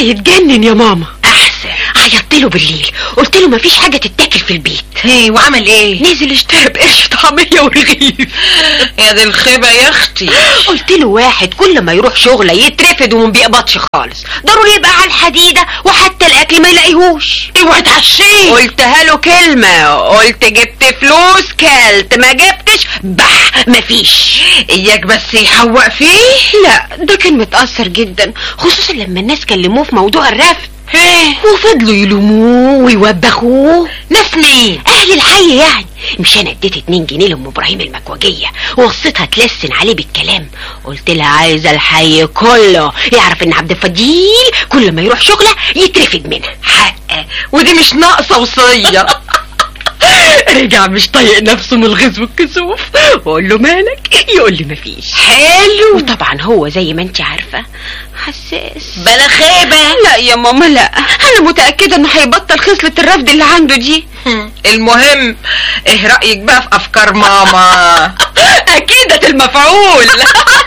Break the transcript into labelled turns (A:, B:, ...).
A: هيتجنن يا ماما
B: احسن
A: عيطت له بالليل قلت له مفيش حاجه تتاكل في البيت
B: ايه وعمل ايه
A: نزل اشترى بقرش طعميه ورغيف
B: يا دي الخيبة يا اختي
A: قلت له واحد كل ما يروح شغله يترفد وما بيقبضش خالص ضروري يبقى على الحديده وحتى الاكل ما يلاقيهوش
B: اوعى تعشيه
A: قلتها له كلمه قلت جبت فلوس كلت ما جبتش بح مفيش
B: اياك بس يحوق فيه
A: لا ده كان متاثر جدا خصوصا لما الناس كلموه في موضوع الرفض
B: ايه
A: وفضلوا يلوموه ويوبخوه
B: ناس مين
A: اهل الحي يعني مش انا اديت اتنين جنيه لام ابراهيم المكوجيه ووصيتها تلسن عليه بالكلام قلت لها عايزه الحي كله يعرف ان عبد الفضيل كل ما يروح شغله يترفد منها
B: حق ودي مش ناقصة وصية
A: رجع مش طايق نفسه من الغيظ والكسوف واقول له مالك يقول لي مفيش
B: حلو
A: وطبعا هو زي ما انت عارفه حساس
B: بلا خيبة
A: لا يا ماما لا انا متاكده انه هيبطل خصله الرفض اللي عنده دي
B: المهم ايه رأيك بقى في افكار ماما
A: اكيدة المفعول